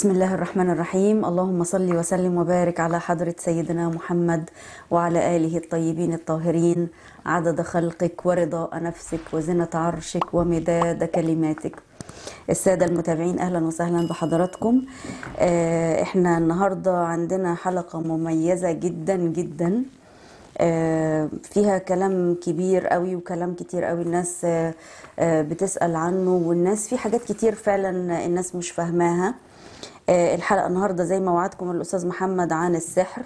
بسم الله الرحمن الرحيم اللهم صل وسلم وبارك على حضرة سيدنا محمد وعلى آله الطيبين الطاهرين عدد خلقك ورضاء نفسك وزنة عرشك ومداد كلماتك السادة المتابعين أهلا وسهلا بحضراتكم آه، احنا النهاردة عندنا حلقة مميزة جدا جدا آه، فيها كلام كبير قوي وكلام كتير قوي الناس آه، آه، بتسأل عنه والناس في حاجات كتير فعلا الناس مش فاهماها آه، الحلقة النهاردة زي ما وعدكم الأستاذ محمد عن السحر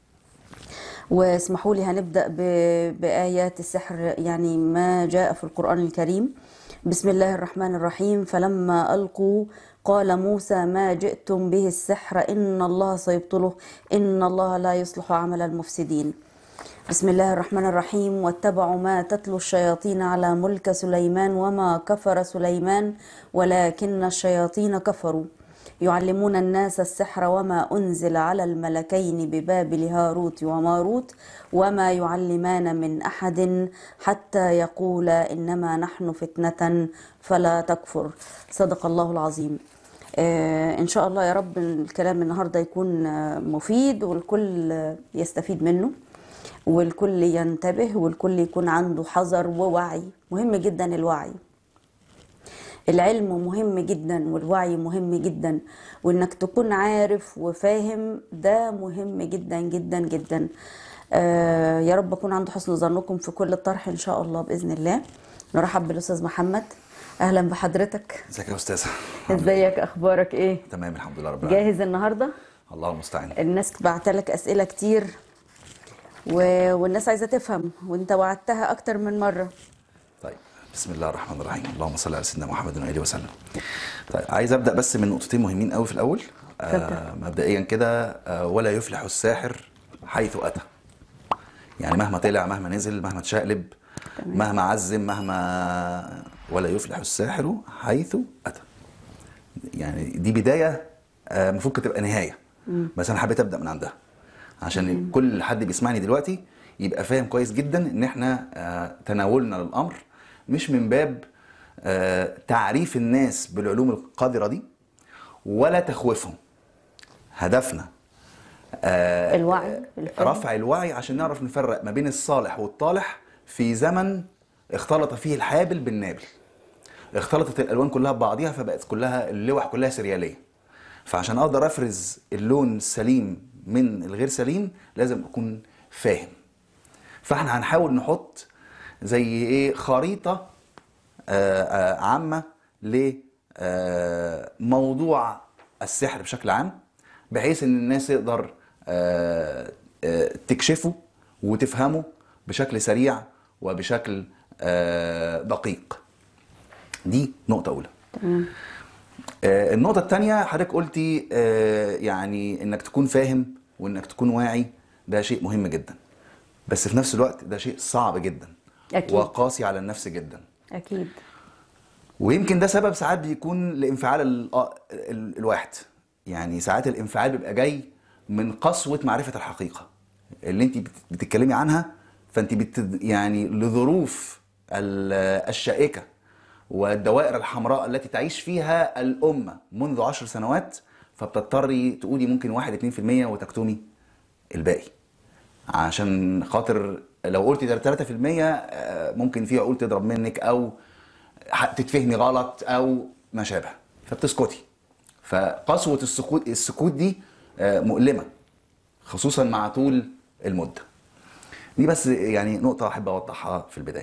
واسمحوا لي هنبدأ ب- بآيات السحر يعني ما جاء في القرآن الكريم بسم الله الرحمن الرحيم فلما ألقوا قال موسى ما جئتم به السحر إن الله سيبطله إن الله لا يصلح عمل المفسدين بسم الله الرحمن الرحيم واتبعوا ما تتلو الشياطين على ملك سليمان وما كفر سليمان ولكن الشياطين كفروا يعلمون الناس السحر وما أنزل على الملكين ببابل هاروت وماروت وما يعلمان من أحد حتى يقولا إنما نحن فتنة فلا تكفر صدق الله العظيم آه، إن شاء الله يا رب الكلام النهاردة يكون آه، مفيد والكل آه، يستفيد منه والكل ينتبه والكل يكون عنده حذر ووعي مهم جدا الوعي العلم مهم جدا والوعي مهم جدا وانك تكون عارف وفاهم ده مهم جدا جدا جدا آه يا رب اكون عند حسن ظنكم في كل الطرح ان شاء الله باذن الله نرحب بالاستاذ محمد اهلا بحضرتك ازيك يا استاذه ازيك اخبارك ايه تمام الحمد لله رب العالمين جاهز النهارده الله المستعان الناس بعتلك اسئله كتير و... والناس عايزه تفهم وانت وعدتها اكتر من مره طيب بسم الله الرحمن الرحيم اللهم صل على سيدنا محمد وآله وسلم طيب عايز ابدا بس من نقطتين مهمين قوي في الاول آه مبدئيا كده آه ولا يفلح الساحر حيث اتى يعني مهما طلع مهما نزل مهما تشقلب مهما عزم مهما ولا يفلح الساحر حيث اتى يعني دي بدايه آه، المفروض كانت تبقى نهايه بس انا حبيت ابدا من عندها عشان كل حد بيسمعني دلوقتي يبقى فاهم كويس جدا ان احنا آه، تناولنا للامر مش من باب آه، تعريف الناس بالعلوم القادره دي ولا تخويفهم هدفنا آه، الوعي الفهم. رفع الوعي عشان نعرف نفرق ما بين الصالح والطالح في زمن اختلط فيه الحابل بالنابل اختلطت الالوان كلها ببعضيها فبقت كلها اللوح كلها سرياليه فعشان اقدر افرز اللون السليم من الغير سليم لازم اكون فاهم فاحنا هنحاول نحط زي ايه خريطه آه، آه، عامه لموضوع السحر بشكل عام بحيث ان الناس تقدر آه، آه، تكشفه وتفهمه بشكل سريع وبشكل آه، دقيق دي نقطة أولى تمام آه، النقطة التانية حضرتك قلتي آه، يعني إنك تكون فاهم وإنك تكون واعي ده شيء مهم جدا بس في نفس الوقت ده شيء صعب جدا أكيد. وقاسي على النفس جدا اكيد ويمكن ده سبب ساعات بيكون لانفعال ال- آه، ال- الواحد يعني ساعات الانفعال بيبقى جاي من قسوة معرفة الحقيقة اللي انت بت- بتتكلمي عنها فانت بت يعني لظروف ال- الشائكة والدوائر الحمراء التي تعيش فيها الأمة منذ عشر سنوات فبتضطري تقولي ممكن واحد اتنين في المية وتكتمي الباقي عشان خاطر لو قلتي ده 3% آه، ممكن في عقول تضرب منك او ح- تتفهمي غلط او ما شابه فبتسكتي فقسوة السكوت السكوت دي آه، مؤلمة خصوصا مع طول المدة دي بس يعني نقطة أحب أوضحها في البداية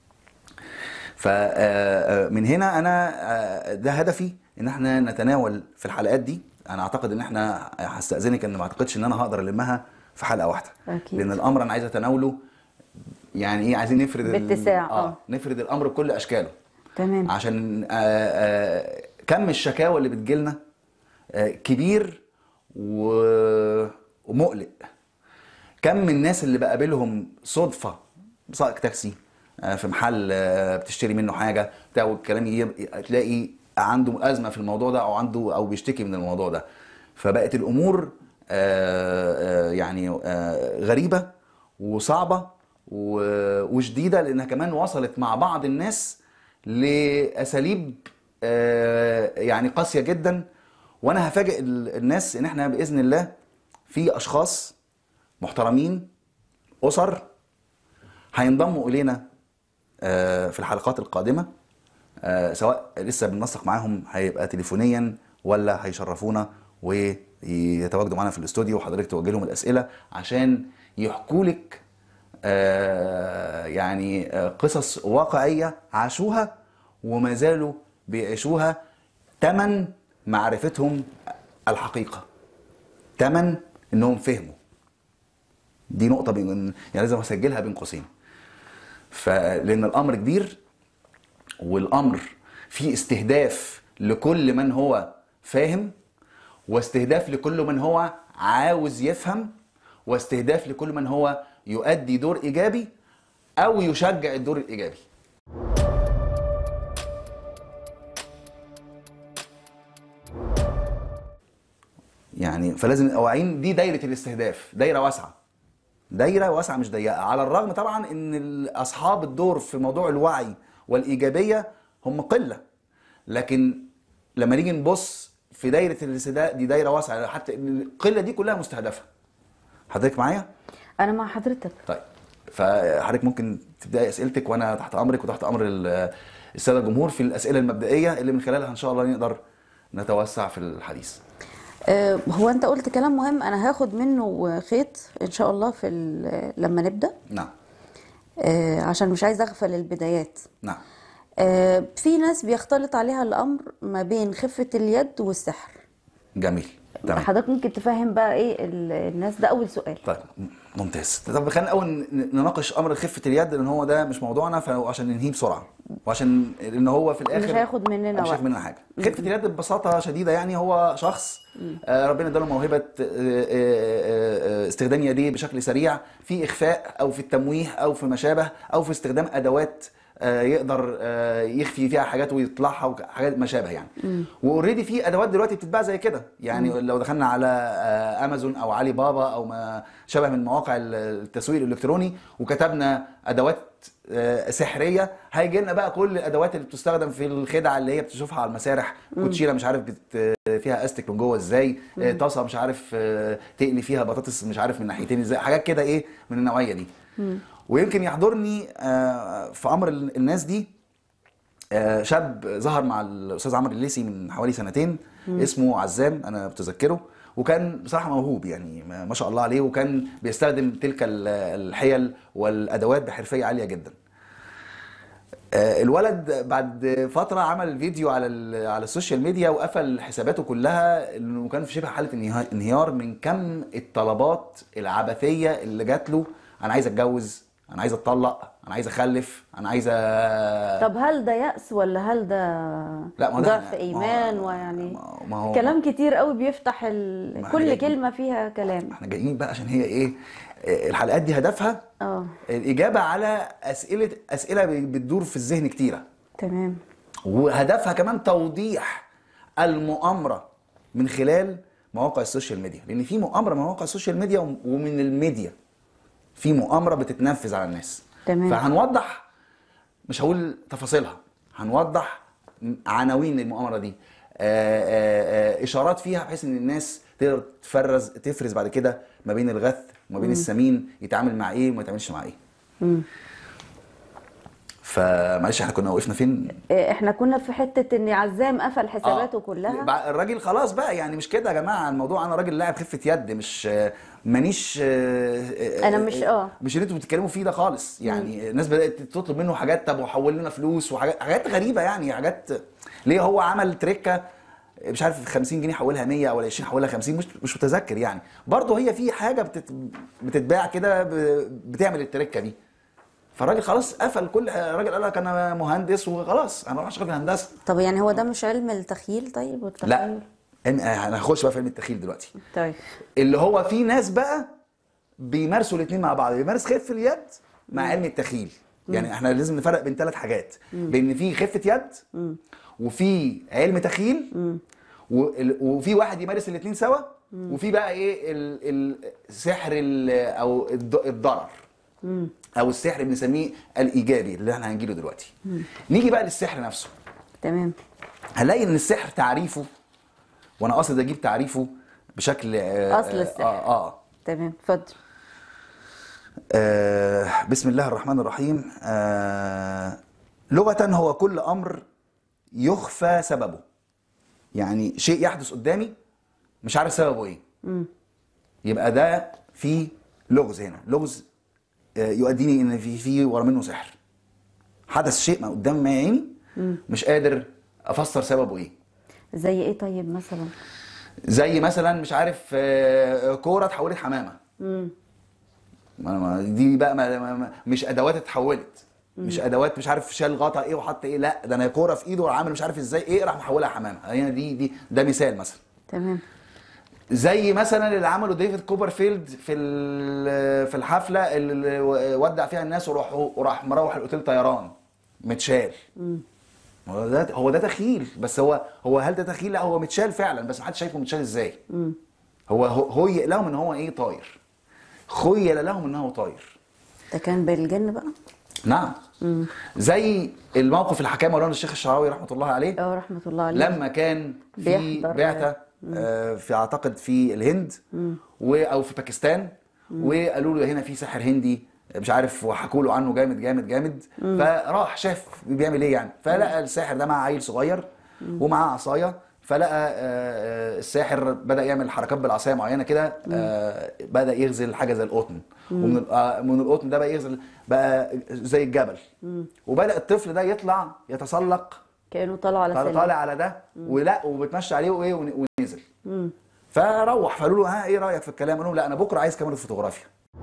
فمن هنا أنا آه، ده هدفي إن احنا نتناول في الحلقات دي أنا أعتقد إن احنا هستأذنك إن ما أعتقدش إن أنا هقدر ألمها في حلقة واحدة أكيد. لأن الأمر أنا عايز أتناوله يعني إيه عايزين نفرد ال- باتساع، آه آه. نفرد الأمر بكل أشكاله تمام عشان آه، آه، كم الشكاوى اللي بتجيلنا آه، كبير و- ومقلق كم من الناس اللي بقابلهم صدفة سائق تاكسي آه، في محل آه، بتشتري منه حاجة بتاع والكلام يجي- تلاقي عنده أزمة في الموضوع ده أو عنده أو بيشتكي من الموضوع ده فبقت الأمور آه، آه، يعني آه، غريبة وصعبة و- وشديدة لأنها كمان وصلت مع بعض الناس لأساليب آه، يعني قاسية جدا وانا هفاجئ ال- الناس ان احنا باذن الله في اشخاص محترمين اسر هينضموا الينا آه، في الحلقات القادمه آه، سواء لسه بننسق معاهم هيبقى تليفونيا ولا هيشرفونا ويتواجدوا معانا في الاستوديو وحضرتك توجه لهم الاسئله عشان يحكوا لك آه، يعني آه، قصص واقعيه عاشوها وما زالوا بيعيشوها تمن معرفتهم الحقيقه تمن انهم فهموا دي نقطه بين يعني لازم اسجلها بين قوسين فلان الامر كبير والامر فيه استهداف لكل من هو فاهم واستهداف لكل من هو عاوز يفهم واستهداف لكل من هو يؤدي دور ايجابي او يشجع الدور الايجابي يعني فلازم نبقى واعيين دي دايره الاستهداف دايره واسعه دايره واسعه مش ضيقه على الرغم طبعا ان ال- اصحاب الدور في موضوع الوعي والايجابيه هم قله لكن لما نيجي نبص في دايره الاستهداف دي دايره واسعه حتى إن القله دي كلها مستهدفه حضرتك معايا انا مع حضرتك طيب فحضرتك ممكن تبداي اسئلتك وانا تحت امرك وتحت امر ال- الساده الجمهور في الاسئله المبدئيه اللي من خلالها ان شاء الله نقدر نتوسع في الحديث آه، هو انت قلت كلام مهم انا هاخد منه خيط ان شاء الله في ال- لما نبدا نعم آه، عشان مش عايز اغفل البدايات نعم آه، في ناس بيختلط عليها الامر ما بين خفه اليد والسحر جميل تمام حضرتك ممكن تفهم بقى ايه ال- الناس ده اول سؤال طيب ممتاز طب خلينا الاول ن- نناقش امر خفه اليد لان هو ده مش موضوعنا فعشان ننهيه بسرعه وعشان ان هو في الاخر مش هياخد مننا مش هياخد وقت. مننا حاجه خفه اليد ببساطه شديده يعني هو شخص آه، ربنا اداله موهبه آه، آه، آه، استخدام يديه بشكل سريع في اخفاء او في التمويه او في ما شابه او في استخدام ادوات آه، يقدر آه، يخفي فيها حاجات ويطلعها وحاجات ما شابه يعني واوريدي في ادوات دلوقتي بتتباع زي كده يعني لو دخلنا على آه، امازون او علي بابا او ما شابه من مواقع التسويق الالكتروني وكتبنا ادوات آه، سحريه هيجي لنا بقى كل الادوات اللي بتستخدم في الخدع اللي هي بتشوفها على المسارح كوتشينه مش عارف بت فيها استك من جوه ازاي آه، طاسه مش عارف آه، تقلي فيها بطاطس مش عارف من ناحيتين ازاي حاجات كده ايه من النوعيه دي ويمكن يحضرني آه، في امر ال- الناس دي آه، شاب ظهر مع الاستاذ عمرو الليسي من حوالي سنتين اسمه عزام انا بتذكره وكان بصراحه موهوب يعني ما ما شاء الله عليه وكان بيستخدم تلك ال- الحيل والادوات بحرفيه عاليه جدا آه، الولد بعد فتره عمل فيديو على ال- على السوشيال ميديا وقفل حساباته كلها انه كان في شبه حاله انها- انهيار من كم الطلبات العبثيه اللي جات له انا عايز اتجوز انا عايز اتطلق انا عايز اخلف انا عايز أ... طب هل ده يأس ولا هل ده لا، ما ده ضعف إحنا- ما هو- ايمان ويعني ما- ما هو- كلام كتير قوي بيفتح ال... ما كل هي- كلمة فيها كلام احنا جايين بقى عشان هي ايه آه، الحلقات دي هدفها اه الاجابه على اسئله اسئله بتدور في الذهن كتيره تمام وهدفها كمان توضيح المؤامره من خلال مواقع السوشيال ميديا لان في مؤامره من مواقع السوشيال ميديا ومن الميديا في مؤامره بتتنفذ على الناس تمام. فهنوضح مش هقول تفاصيلها هنوضح عناوين المؤامره دي آآ آآ اشارات فيها بحيث ان الناس تقدر تفرز تفرز بعد كده ما بين الغث وما بين السمين يتعامل مع ايه وما يتعاملش مع ايه مم. فمعلش احنا كنا وقفنا فين إيه، احنا كنا في حتة ان عزام قفل حساباته آه. كلها بقى الراجل خلاص بقى يعني مش كده يا جماعه الموضوع انا راجل لاعب خفه يد مش مانيش آه، أنا مش- آه. مش اللي انتوا بتتكلموا فيه ده خالص يعني الناس بدات تطلب منه حاجات طب وحول لنا فلوس وحاجات حاجات غريبه يعني حاجات ليه هو عمل تريكه مش عارف 50 جنيه حولها 100 او 20 حولها 50 مش مش متذكر يعني برضه هي في حاجه بتت بتتباع كده ب- بتعمل التريكه دي فالراجل خلاص قفل كل الراجل قال لك انا مهندس وخلاص انا راح اشتغل في الهندسه طب يعني هو ده مش علم التخيل طيب والتخيل لا إن- انا هخش بقى في علم التخيل دلوقتي طيب اللي هو في ناس بقى بيمارسوا الاثنين مع بعض بيمارس خفه اليد مع علم التخيل يعني احنا لازم نفرق بين ثلاث حاجات بين في خفه يد وفي علم تخيل وال- وفي واحد يمارس الاثنين سوا وفي بقى ايه ال- السحر ال- او الض- الضرر او السحر بنسميه الايجابي اللي احنا هنجيله دلوقتي نيجي بقى للسحر نفسه تمام هنلاقي ان السحر تعريفه وانا قاصد اجيب تعريفه بشكل آه، أصل آه، السحر. اه اه تمام اتفضل آه، بسم الله الرحمن الرحيم آه، لغة هو كل أمر يخفى سببه يعني شيء يحدث قدامي مش عارف سببه ايه يبقى ده في لغز هنا لغز آه، يؤديني ان في في ورا منه سحر حدث شيء ما قدام ما عيني مش قادر افسر سببه ايه زي ايه طيب مثلا زي مثلا مش عارف آه، كوره اتحولت حمامه ما ما دي بقى ما ما ما مش ادوات اتحولت مش ادوات مش عارف شال غطا ايه وحط ايه لا ده انا كوره في ايده وعامل مش عارف ازاي ايه راح محولها حمامه هي دي دي ده مثال مثلا تمام زي مثلا اللي عمله ديفيد كوبرفيلد في ال- في الحفله اللي ودع فيها الناس وراح وراح مروح الاوتيل طيران متشال هو ده هو ده تخيل بس هو هو هل ده تخيل لا هو متشال فعلا بس محدش شايفه متشال ازاي هو هو هيئ لهم ان هو ايه طاير خيل لهم انه طاير ده كان بالجن بقى نعم زي الموقف اللي حكاه مولانا الشيخ الشعراوي رحمه الله عليه اه رحمه الله عليه لما كان في بيحضر- بعثه آه، في اعتقد في الهند و او في باكستان وقالوا له هنا في ساحر هندي مش عارف وحكوا له عنه جامد جامد جامد فراح شاف بيعمل ايه يعني فلقى الساحر ده معاه عيل صغير ومعاه عصايه فلقى آه، آه، الساحر بدا يعمل حركات بالعصايه معينه كده آه، بدا يغزل حاجه زي القطن ومن ال- آه، من القطن ده بقى يغزل بقى زي الجبل وبدا الطفل ده يطلع يتسلق كانه طالع على طالع سلم طالع على ده ولا وبتمشي عليه وايه ون- ونزل فروح فقالوا له ها ايه رايك في الكلام؟ قال لهم لا انا بكره عايز كاميرا فوتوغرافيا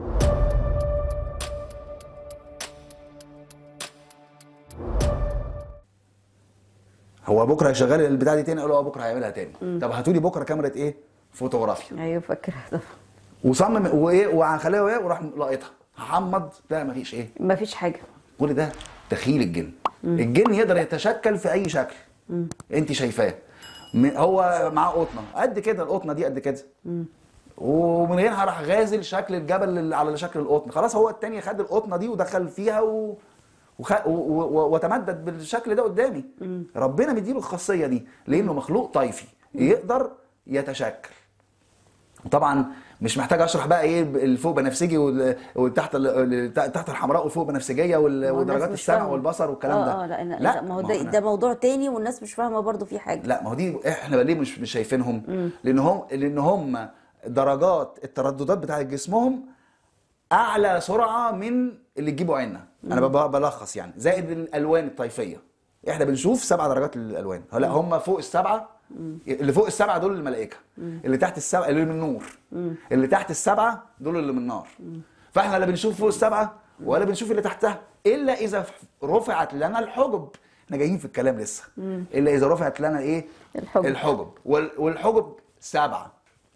هو بكره هيشغل البتاع دي تاني قالوا اه بكره هيعملها تاني طب هاتوا لي بكره كاميرا ايه؟ فوتوغرافيا ايوه فاكره طبعا وصمم وايه وخليها ايه وراح لاقطها هحمض لا مفيش ايه مفيش حاجه كل ده تخيل الجن الجن يقدر يتشكل في اي شكل انت شايفاه م- هو معاه قطنه قد كده القطنه دي قد كده ومن غيرها راح غازل شكل الجبل اللي على شكل القطن خلاص هو التاني خد القطنه دي ودخل فيها و... وخ... و... و... وتمدد بالشكل ده قدامي ربنا مديله الخاصيه دي لانه مخلوق طيفي يقدر يتشكل وطبعا مش محتاج اشرح بقى ايه الفوق بنفسجي وال- والتحت ال- تحت الحمراء والفوق بنفسجيه وال- ما هو الناس ودرجات مش السمع فاهمة. والبصر والكلام ده اه اه لا لا, لا ما هو ده, إحنا- ده موضوع تاني والناس مش فاهمه برضو في حاجه لا ما هو دي احنا ليه مش مش شايفينهم لان هم لان هم درجات الترددات بتاعت جسمهم اعلى سرعه من اللي تجيبه عيننا انا ب- بلخص يعني زائد الالوان الطيفيه احنا بنشوف سبع درجات للالوان لا هم فوق السبعه اللي فوق السبعه دول الملائكه اللي تحت السبعه اللي من نور اللي تحت السبعه دول اللي من نار فاحنا لا بنشوف فوق السبعه ولا بنشوف اللي تحتها الا اذا رفعت لنا الحجب احنا جايين في الكلام لسه الا اذا رفعت لنا ايه الحجب. الحجب وال- والحجب سبعه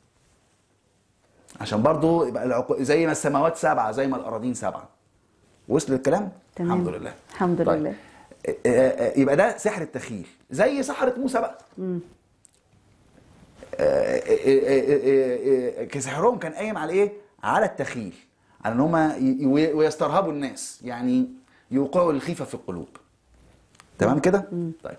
عشان برضو يبقى العقو... زي ما السماوات سبعه زي ما الاراضين سبعه وصل الكلام تمام. الحمد لله الحمد طيب. لله. آه، آه، يبقى ده سحر التخيل زي سحرة موسى بقى آه، آه، آه، آه، آه، سحرهم كان قايم على ايه؟ على التخيل على ان هم ي- ي- ويسترهبوا الناس يعني يوقعوا الخيفه في القلوب تمام كده؟ طيب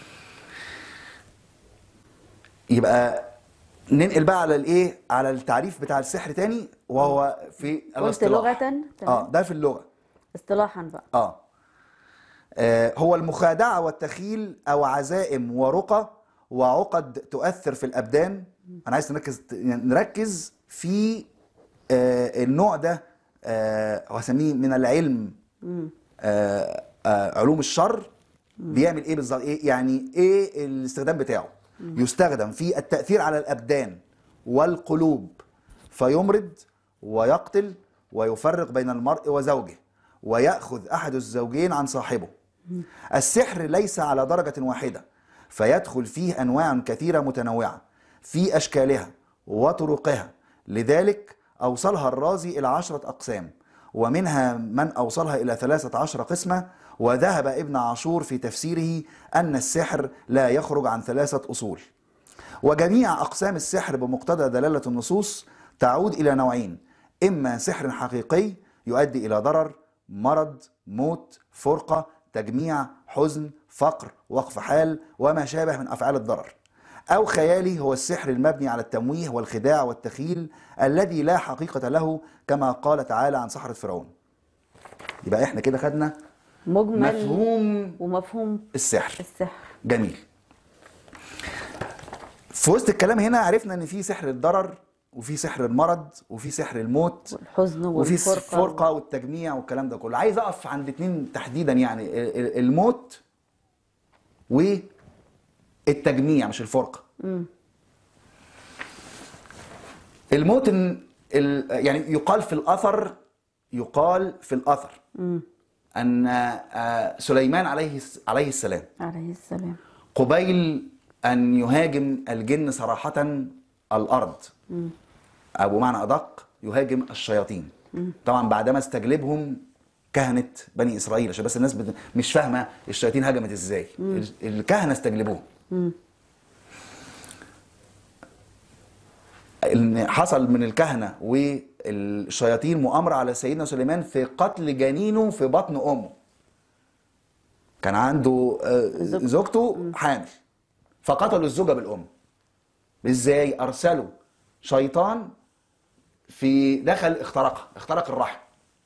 يبقى ننقل بقى على الايه؟ على التعريف بتاع السحر تاني وهو في الاصطلاح لغة؟ تمام. اه ده في اللغه اصطلاحا بقى آه. آه هو المخادعة والتخيل أو عزائم ورقى وعقد تؤثر في الأبدان أنا عايز نركز نركز في آه النوع ده آه وهسميه من العلم آه آه علوم الشر بيعمل ايه بالظبط ايه يعني ايه الاستخدام بتاعه يستخدم في التأثير على الأبدان والقلوب فيمرض ويقتل ويفرق بين المرء وزوجه ويأخذ أحد الزوجين عن صاحبه السحر ليس على درجة واحدة فيدخل فيه أنواع كثيرة متنوعة في أشكالها وطرقها لذلك أوصلها الرازي إلى عشرة أقسام ومنها من أوصلها إلى ثلاثة عشر قسمة وذهب ابن عاشور في تفسيره أن السحر لا يخرج عن ثلاثة أصول وجميع أقسام السحر بمقتضى دلالة النصوص تعود إلى نوعين إما سحر حقيقي يؤدي إلى ضرر مرض موت فرقة تجميع حزن فقر وقف حال وما شابه من أفعال الضرر أو خيالي هو السحر المبني على التمويه والخداع والتخيل الذي لا حقيقة له كما قال تعالى عن سحرة فرعون يبقى احنا كده خدنا مجمل مفهوم ومفهوم السحر السحر جميل في وسط الكلام هنا عرفنا ان في سحر الضرر وفي سحر المرض وفي سحر الموت والحزن وفي والفرقة الفرقه والتجميع والكلام ده كله عايز اقف عند اتنين تحديدا يعني ال- ال- الموت والتجميع مش الفرقه الموت إن ال- يعني يقال في الاثر يقال في الاثر ان آه، سليمان عليه الس- عليه السلام عليه السلام قبيل أن يهاجم الجن صراحة الأرض أو بمعنى أدق يهاجم الشياطين طبعا بعدما استجلبهم كهنة بني إسرائيل عشان بس الناس بت- مش فاهمة الشياطين هجمت إزاي ال- الكهنة استجلبوهم ان حصل من الكهنه والشياطين مؤامره على سيدنا سليمان في قتل جنينه في بطن امه كان عنده آه، زوجته. زوجته حامل فقتلوا الزوجه بالام ازاي ارسلوا شيطان في دخل اخترقها اخترق الرحم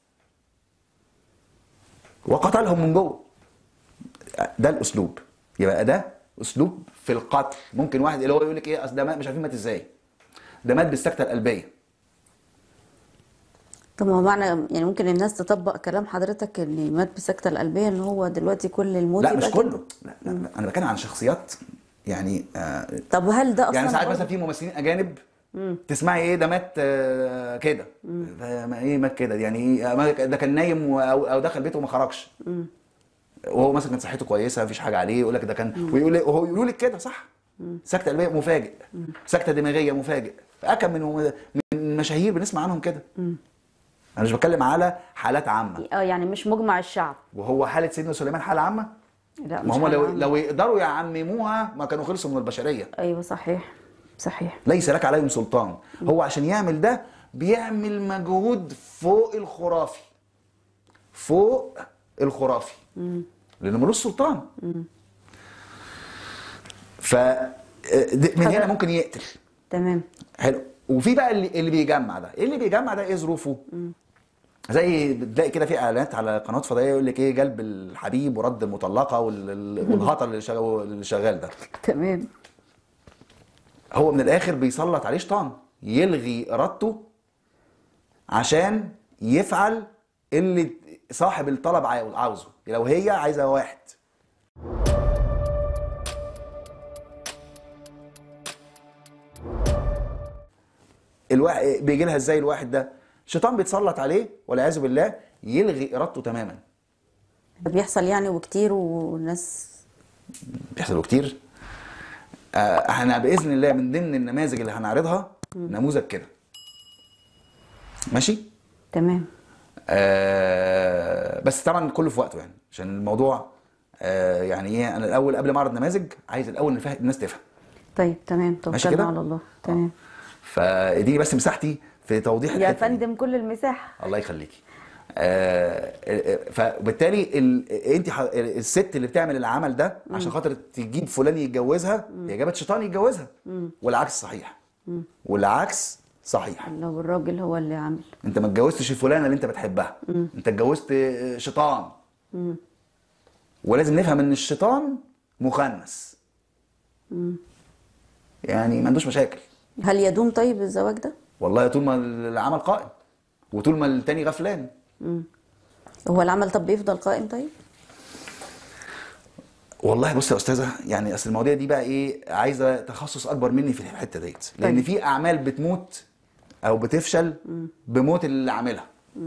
وقتلهم من جوه ده الاسلوب يبقى ده اسلوب في القتل ممكن واحد اللي هو يقول لك ايه اصل ده مات- مش عارفين مات ازاي ده مات بالسكته القلبيه طب ما هو معنى يعني ممكن الناس تطبق كلام حضرتك اللي مات بسكتة القلبية ان هو دلوقتي كل الموت لا مش يبقى كله كده. لا, لا, لا انا بتكلم عن شخصيات يعني آه طب وهل ده اصلا يعني ساعات برضه- مثلا في ممثلين اجانب تسمعي ايه ده مات آه كده فما ايه مات كده يعني ايه آه، ما- ده كان نايم و- او او دخل بيته وما خرجش وهو مثلا كانت صحته كويسه مفيش حاجه عليه يقول لك ده كان ويقول لك وهو يقولوا لك كده صح سكته قلبيه مفاجئ سكته دماغيه مفاجئ اكم من من مشاهير بنسمع عنهم كده انا مش بتكلم على حالات عامه اه يعني مش مجمع الشعب وهو حاله سيدنا سليمان حاله عامه لا ما مش هم لو حاجة لو يقدروا يعمموها ما كانوا خلصوا من البشريه ايوه صحيح صحيح ليس لك عليهم سلطان هو عشان يعمل ده بيعمل مجهود فوق الخرافي فوق الخرافي لانه ملوش سلطان ف د- من هنا حضرتك- ممكن يقتل تمام حلو وفي بقى اللي, اللي بيجمع ده ايه اللي بيجمع ده ايه ظروفه زي بتلاقي كده في اعلانات على قنوات فضائيه يقول لك ايه جلب الحبيب ورد المطلقه وال- والهطل اللي شغال- اللي شغال ده تمام هو من الاخر بيسلط عليه شيطان يلغي ارادته عشان يفعل اللي صاحب الطلب عاو- عاوزه لو هي عايزه واحد الواحد بيجي لها ازاي الواحد ده الشيطان بيتسلط عليه والعياذ بالله يلغي ارادته تماما ده بيحصل يعني وكتير والناس بيحصلوا كتير آه، احنا باذن الله من ضمن النماذج اللي هنعرضها نموذج كده ماشي تمام آه بس طبعا كله في وقته يعني عشان الموضوع آه يعني ايه انا الاول قبل ما اعرض نماذج عايز الاول نفهم الناس تفهم طيب تمام ماشي توكلنا كده على الله تمام فدي بس مساحتي في توضيح يا الحتة دي. فندم كل المساحة الله يخليكي آه آه، فبالتالي ال... انت ح... الست اللي بتعمل العمل ده عشان خاطر تجيب فلان يتجوزها هي جابت شيطان يتجوزها والعكس صحيح والعكس صحيح لو الراجل هو اللي عامل انت ما اتجوزتش الفلانه اللي انت بتحبها انت اتجوزت شيطان ولازم نفهم ان الشيطان مخنث يعني ما عندوش مشاكل هل يدوم طيب الزواج ده؟ والله طول ما العمل قائم وطول ما التاني غفلان هو العمل طب بيفضل قائم طيب؟ والله بص يا استاذه يعني اصل المواضيع دي بقى ايه عايزه تخصص اكبر مني في الحته ديت لان طيب. في اعمال بتموت او بتفشل بموت اللي عاملها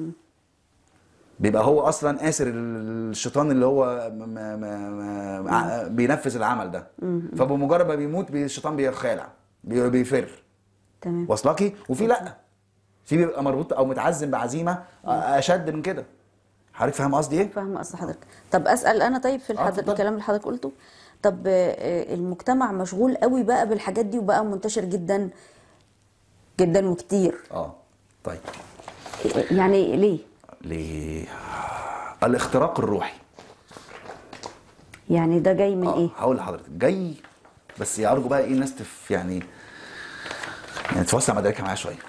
بيبقى هو اصلا اسر الشيطان اللي هو م- م- م- ع- بينفذ العمل ده فبمجرد ما بيموت بي- الشيطان بيخالع بي- بيفر تمام واصلكي وفي لا في بيبقى مربوط او متعزم بعزيمه اشد من كده حضرتك فاهم قصدي ايه؟ فاهمة قصد حضرتك طب أسأل أنا طيب في آه، الحد... اتفضل. الكلام اللي حضرتك قلته طب آه، المجتمع مشغول قوي بقى بالحاجات دي وبقى منتشر جدا جدا وكتير اه طيب يعني ليه؟ ليه؟ الاختراق الروحي يعني ده جاي من اه ايه؟ هقول لحضرتك جاي بس ارجو بقى ايه الناس تف يعني يعني توسع مداركها معايا شويه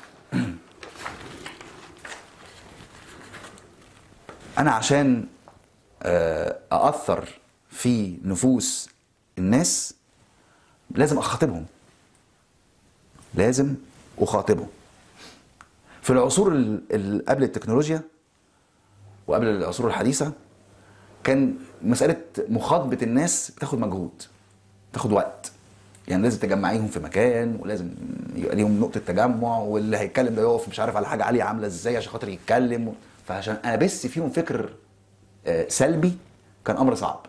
انا عشان آه، ااثر في نفوس الناس لازم اخاطبهم لازم اخاطبهم في العصور ال- ال- قبل التكنولوجيا وقبل العصور الحديثه كان مساله مخاطبه الناس بتاخد مجهود تاخد وقت يعني لازم تجمعيهم في مكان ولازم يبقى ليهم نقطه تجمع واللي هيتكلم ده يقف مش عارف على حاجه عاليه عامله ازاي عشان خاطر يتكلم فعشان ابث فيهم فكر آه، سلبي كان امر صعب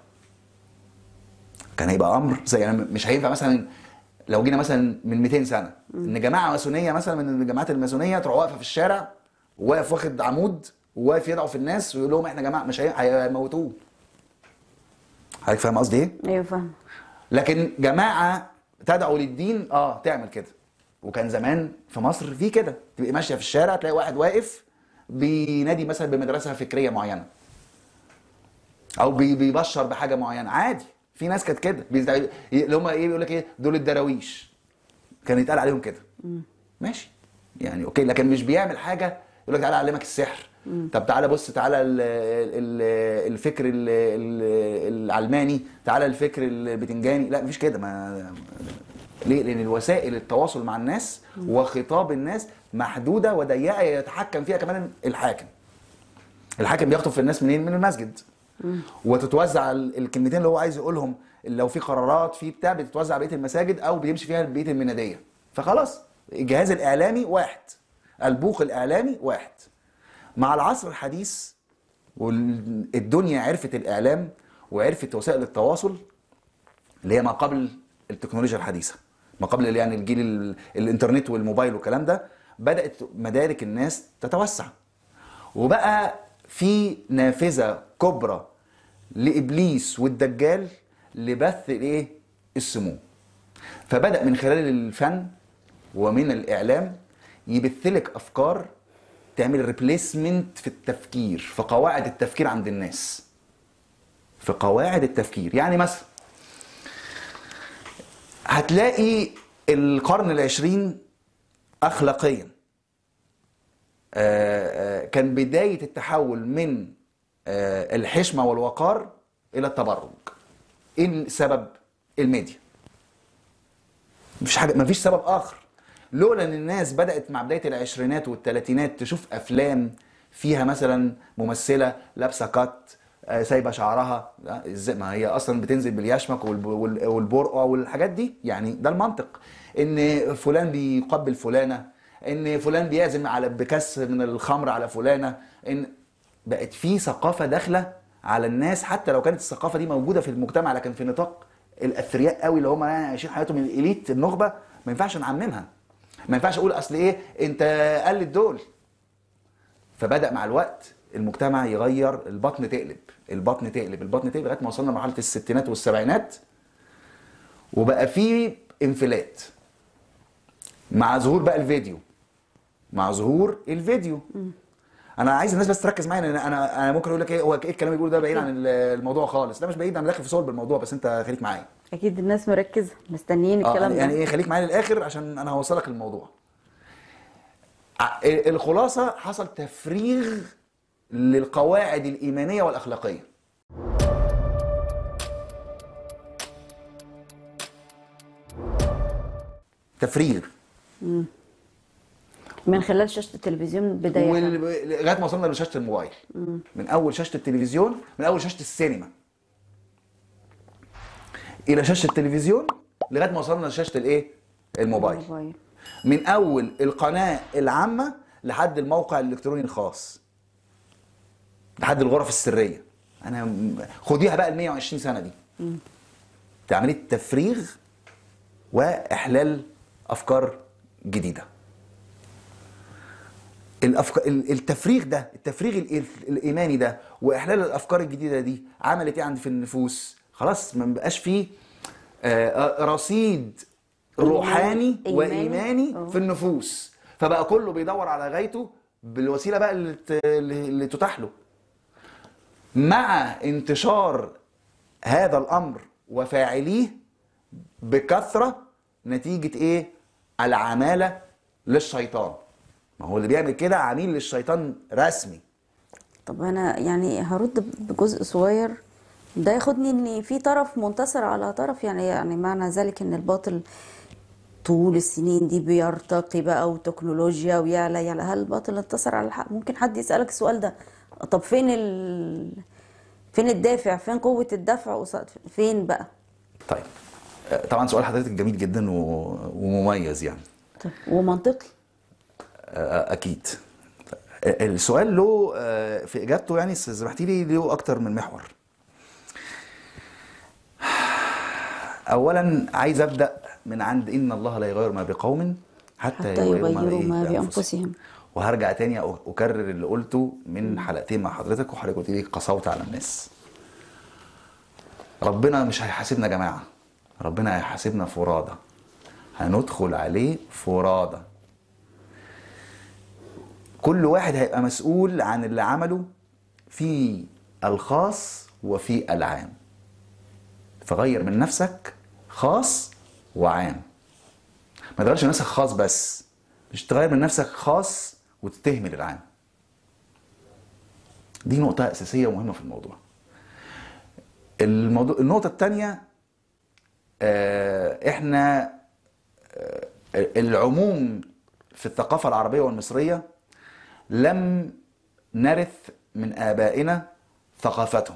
كان هيبقى امر زي يعني مش هينفع مثلا لو جينا مثلا من 200 سنه ان جماعه ماسونيه مثلا من الجماعات الماسونيه تروح واقفه في الشارع وواقف واخد عمود وواقف يدعو في الناس ويقول لهم احنا جماعه مش هي- هيموتوه حضرتك فاهم قصدي ايه؟ ايوه فاهم لكن جماعه تدعو للدين اه تعمل كده وكان زمان في مصر في كده تبقى ماشيه في الشارع تلاقي واحد واقف بينادي مثلا بمدرسه فكريه معينه او بي- بيبشر بحاجه معينه عادي في ناس كانت كده بيزدع- اللي هم ايه بيقول لك ايه دول الدراويش كان يتقال عليهم كده ماشي يعني اوكي لكن مش بيعمل حاجه يقول لك تعالى اعلمك السحر طب تعالى بص تعالى ال- ال- الفكر ال- ال- العلماني تعالى الفكر البتنجاني لا مفيش كده ما ليه؟ لان الوسائل التواصل مع الناس وخطاب الناس محدوده وضيقه يتحكم فيها كمان الحاكم الحاكم بيخطب في الناس منين من المسجد وتتوزع ال- الكلمتين اللي هو عايز يقولهم لو في قرارات في بتاع بتتوزع بقيه المساجد او بيمشي فيها البيت المناديه فخلاص الجهاز الاعلامي واحد البوق الاعلامي واحد مع العصر الحديث والدنيا عرفت الاعلام وعرفت وسائل التواصل اللي هي ما قبل التكنولوجيا الحديثه ما قبل يعني الجيل ال- الانترنت والموبايل والكلام ده بدات مدارك الناس تتوسع وبقى في نافذه كبرى لابليس والدجال لبث الايه السموم فبدا من خلال الفن ومن الاعلام يبث لك افكار تعمل ريبليسمنت في التفكير في قواعد التفكير عند الناس في قواعد التفكير يعني مثلا هتلاقي القرن العشرين اخلاقيا آه، آه، كان بدايه التحول من آه، الحشمه والوقار الى التبرج ايه السبب الميديا مفيش حاجه مفيش سبب اخر لولا ان الناس بدات مع بدايه العشرينات والثلاثينات تشوف افلام فيها مثلا ممثله لابسه كات آه، سايبه شعرها لا، ازاي ما هي اصلا بتنزل باليشمك والب- وال- والبرقع والحاجات دي يعني ده المنطق ان فلان بيقبل فلانه ان فلان بيعزم على بكاس من الخمر على فلانه ان بقت في ثقافه داخله على الناس حتى لو كانت الثقافه دي موجوده في المجتمع لكن في نطاق الاثرياء قوي اللي هم يعني عايشين حياتهم الاليت النخبه ما ينفعش نعممها ما ينفعش اقول اصل ايه انت قلد دول فبدا مع الوقت المجتمع يغير البطن تقلب البطن تقلب البطن تقلب لغايه ما وصلنا لمرحله الستينات والسبعينات وبقى في انفلات مع ظهور بقى الفيديو مع ظهور الفيديو انا عايز الناس بس تركز معايا لان انا انا ممكن اقول لك ايه هو ايه الكلام اللي بيقوله ده بعيد عن الموضوع خالص لا مش بعيد انا داخل في صلب الموضوع بس انت خليك معايا اكيد الناس مركزه مستنيين اه الكلام يعني ده ايه خليك معايا للاخر عشان انا هوصلك الموضوع ع- الخلاصه حصل تفريغ للقواعد الايمانيه والاخلاقيه تفريغ من خلال شاشه التلفزيون بدايه وال- لغايه ما وصلنا لشاشه الموبايل من اول شاشه التلفزيون من اول شاشه السينما الى شاشه التلفزيون لغايه ما وصلنا لشاشه الايه الموبايل الموبايل. من اول القناه العامه لحد الموقع الالكتروني الخاص لحد الغرف السريه انا م- خديها بقى ال 120 سنه دي عمليه تفريغ واحلال افكار جديده الأفكار التفريغ ده التفريغ ال- الايماني ده واحلال الافكار الجديده دي عملت ايه عند في النفوس خلاص ما بقاش فيه آه، آه، رصيد روحاني إيماني. وايماني آه. في النفوس فبقى كله بيدور على غايته بالوسيله بقى اللي ت- اللي تتاح له مع انتشار هذا الامر وفاعليه بكثره نتيجه ايه العماله للشيطان ما هو اللي بيعمل كده عميل للشيطان رسمي طب انا يعني هرد بجزء صغير ده ياخدني ان في طرف منتصر على طرف يعني يعني معنى ذلك ان الباطل طول السنين دي بيرتقي بقى وتكنولوجيا ويعلى يعلى هل الباطل انتصر على الحق ممكن حد يسألك السؤال ده طب فين ال... فين الدافع فين قوة الدفع قصاد فين بقى طيب آه، طبعا سؤال حضرتك جميل جدا و- ومميز يعني طب ومنطقي آه، اكيد السؤال له آه، في اجابته يعني سمحتي لي له اكتر من محور اولا عايز ابدا من عند ان الله لا يغير ما بقوم حتى, حتى يغيروا يغيروا إيه؟ ما بأنفسهم. بأنفسهم وهرجع تاني أ- اكرر اللي قلته من حلقتين مع حضرتك وحضرتك قلت لي قسوت على الناس ربنا مش هيحاسبنا يا جماعه ربنا هيحاسبنا فرادى هندخل عليه فرادى كل واحد هيبقى مسؤول عن اللي عمله في الخاص وفي العام فغير من نفسك خاص وعام ما تغيرش من نفسك خاص بس مش تغير من نفسك خاص وتتهمل العام دي نقطة أساسية ومهمة في الموضوع الموضوع النقطة الثانية احنا آه، العموم في الثقافة العربية والمصرية لم نرث من آبائنا ثقافتهم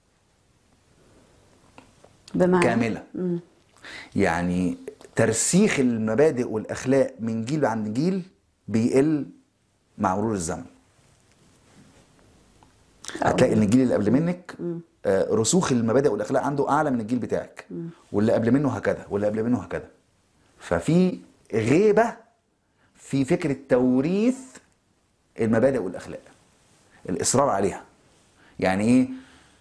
بمعنى كاملة يعني ترسيخ المبادئ والأخلاق من جيل عن جيل بيقل مع مرور الزمن هتلاقي ان الجيل اللي قبل منك آه، رسوخ المبادئ والاخلاق عنده اعلى من الجيل بتاعك واللي قبل منه هكذا واللي قبل منه هكذا ففي غيبه في فكره توريث المبادئ والاخلاق الاصرار عليها يعني ايه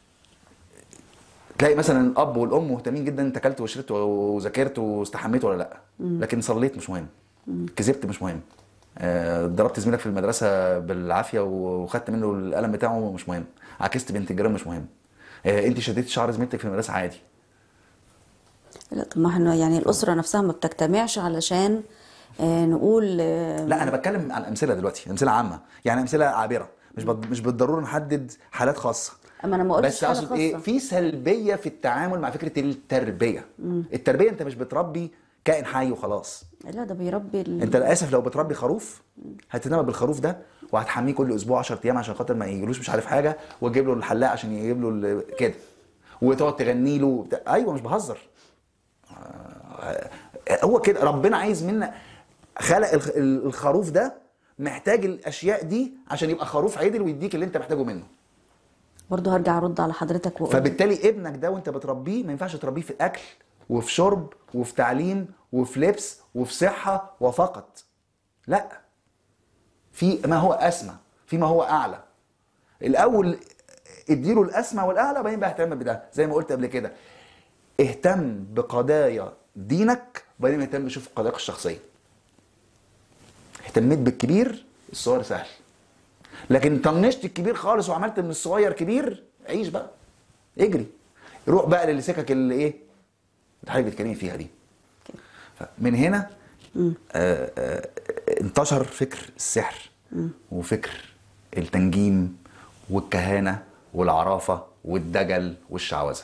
تلاقي مثلا الاب والام مهتمين جدا انت اكلت وشربت وذاكرت واستحميت ولا لا لكن صليت مش مهم كذبت مش مهم آه، ضربت زميلك في المدرسه بالعافيه وخدت منه القلم بتاعه مش مهم عكست بنت الجيران مش مهم آه، انت شديت شعر زميلتك في المدرسه عادي لا طب ما احنا يعني الأسرة نفسها ما بتجتمعش علشان آه، نقول آه، لا انا بتكلم عن امثله دلوقتي امثله عامه يعني امثله عابره مش بض... مش بالضروره نحدد حالات خاصه اما انا ما قلتش بس حاجة اقصد ايه خاصة. في سلبيه في التعامل مع فكره التربيه التربيه انت مش بتربي كائن حي وخلاص لا ده بيربي ال... انت للاسف لو بتربي خروف هتنام بالخروف ده وهتحميه كل اسبوع 10 ايام عشان خاطر ما يجيلوش مش عارف حاجه وتجيب له الحلاق عشان يجيب له ال- كده وتقعد تغني له وبتاع. ايوه مش بهزر آه، هو كده ربنا عايز منا خلق الخ- ال- الخروف ده محتاج الاشياء دي عشان يبقى خروف عدل ويديك اللي انت محتاجه منه برضه هرجع ارد على حضرتك واقول فبالتالي ابنك ده وانت بتربيه ما ينفعش تربيه في اكل وفي شرب وفي تعليم وفي لبس وفي صحه وفقط لا في ما هو اسمى في ما هو اعلى الاول اديله الاسمى والاعلى وبعدين بقى اهتم بده زي ما قلت قبل كده اهتم بقضايا دينك وبعدين اهتم بشوف قضاياك الشخصيه اهتميت بالكبير الصغير سهل لكن طنشت الكبير خالص وعملت من الصغير كبير عيش بقى اجري روح بقى للسكك اللي ايه اللي حضرتك بتتكلمي فيها دي من هنا آه آه انتشر فكر السحر وفكر التنجيم والكهانه والعرافه والدجل والشعوذه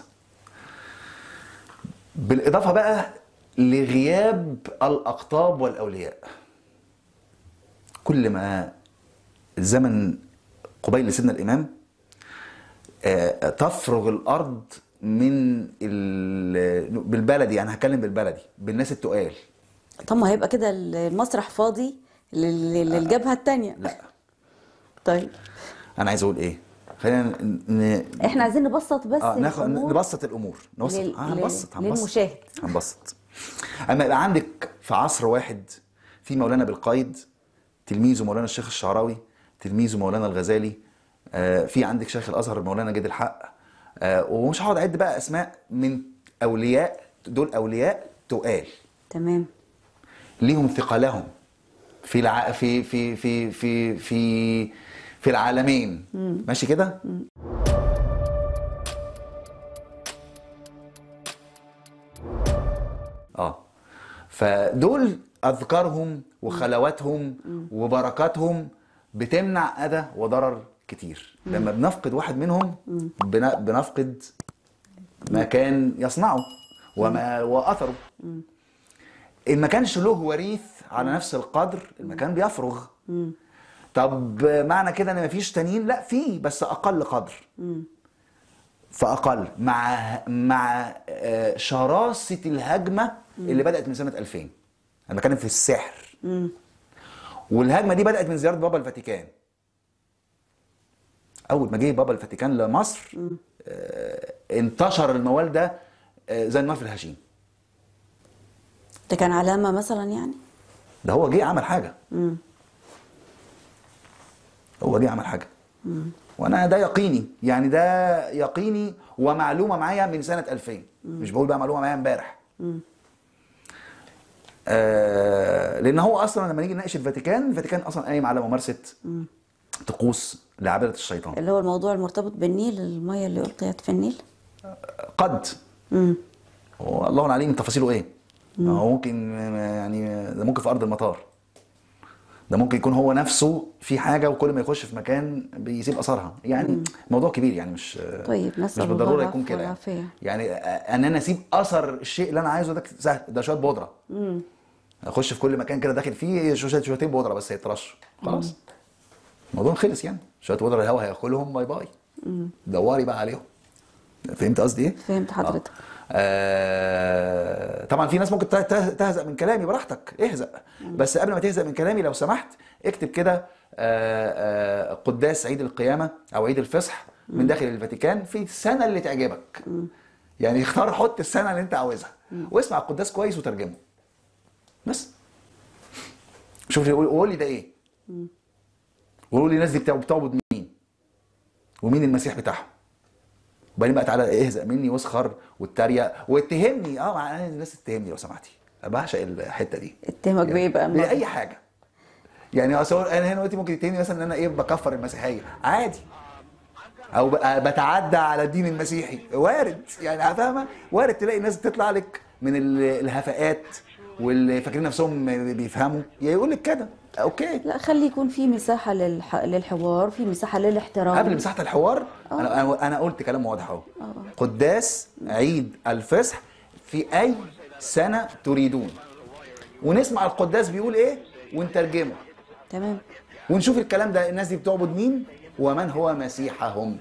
بالاضافه بقى لغياب الاقطاب والاولياء كل ما الزمن قبيل سيدنا الامام آه، تفرغ الارض من ال- بالبلدي انا هتكلم بالبلدي بالناس التقال طب ما هيبقى كده المسرح فاضي لل- للجبهة التانية لا طيب انا عايز اقول ايه خلينا ن... ن... احنا عايزين نبسط بس اه ناخد الأمور نبسط الامور نبسط لل- آه هنبسط لل- هنبسط للمشاهد. هنبسط اما يبقى عندك في عصر واحد في مولانا بالقايد تلميذه مولانا الشيخ الشعراوي تلميذه مولانا الغزالي آه في عندك شيخ الازهر مولانا جد الحق آه ومش هقعد اعد بقى اسماء من اولياء دول اولياء تقال تمام ليهم ثقلهم في الع... في في في في في في العالمين ماشي كده فدول اذكارهم وخلواتهم وبركاتهم بتمنع اذى وضرر كتير لما بنفقد واحد منهم بن- بنفقد ما كان يصنعه وما واثره ان ما كانش له وريث على نفس القدر المكان بيفرغ طب معنى كده ان مفيش تانيين لا في بس اقل قدر فاقل مع مع آه، شراسه الهجمه اللي بدات من سنه 2000 انا بتكلم في السحر والهجمه دي بدات من زياره بابا الفاتيكان اول ما جه بابا الفاتيكان لمصر آه، انتشر الموال ده آه، زي النار في الهشيم ده كان علامة مثلا يعني ده هو جه عمل حاجه هو جه عمل حاجه وانا ده يقيني يعني ده يقيني ومعلومه معايا من سنه 2000 مش بقول بقى معلومه معايا امبارح آه لان هو اصلا لما نيجي نناقش الفاتيكان الفاتيكان اصلا قايم على ممارسه طقوس لعباده الشيطان اللي هو الموضوع المرتبط بالنيل المية اللي ألقيت في النيل قد هو الله عليم تفاصيله ايه هو ممكن يعني ده ممكن في ارض المطار ده ممكن يكون هو نفسه في حاجه وكل ما يخش في مكان بيسيب اثرها يعني موضوع كبير يعني مش طيب، مش نسأل الله بالضروره العفو يكون كده يعني. والعافية. يعني ان انا اسيب اثر الشيء اللي انا عايزه ده سهل ده شويه بودره اخش في كل مكان كده داخل فيه شويه شويتين بودره بس هيترشوا خلاص الموضوع خلص يعني شويه بودره الهواء هياكلهم باي باي دوري بقى عليهم فهمت قصدي ايه؟ فهمت حضرتك. آه طبعا في ناس ممكن ته- ته- تهزأ من كلامي براحتك اهزأ بس قبل ما تهزأ من كلامي لو سمحت اكتب كده آه، آه، قداس عيد القيامة أو عيد الفصح من داخل الفاتيكان في السنة اللي تعجبك يعني اختار حط السنة اللي أنت عاوزها واسمع القداس كويس وترجمه بس شوف لي قول لي ده إيه وقولوا لي الناس دي بتعبد بتعبد مين ومين المسيح بتاعهم وبعدين بقى تعالى اهزق مني واسخر واتريق واتهمني اه مع أنا الناس تتهمني لو سمحتي انا بعشق الحته دي اتهمك بايه بقى المرة؟ باي حاجه يعني اصل انا هنا دلوقتي ممكن يتهمني مثلا ان انا ايه بكفر المسيحيه عادي او بقى بتعدى على الدين المسيحي وارد يعني فاهمه وارد تلاقي ناس بتطلع لك من ال- الهفاءات واللي فاكرين نفسهم بيفهموا يقول لك كده اوكي لا خلي يكون في مساحة للح... للحوار في مساحة للاحترام قبل مساحه الحوار انا انا انا قلت كلام واضح اهو قداس عيد الفصح في اي سنه تريدون ونسمع القداس بيقول ايه ونترجمه تمام ونشوف الكلام ده الناس دي بتعبد مين ومن هو مسيحهم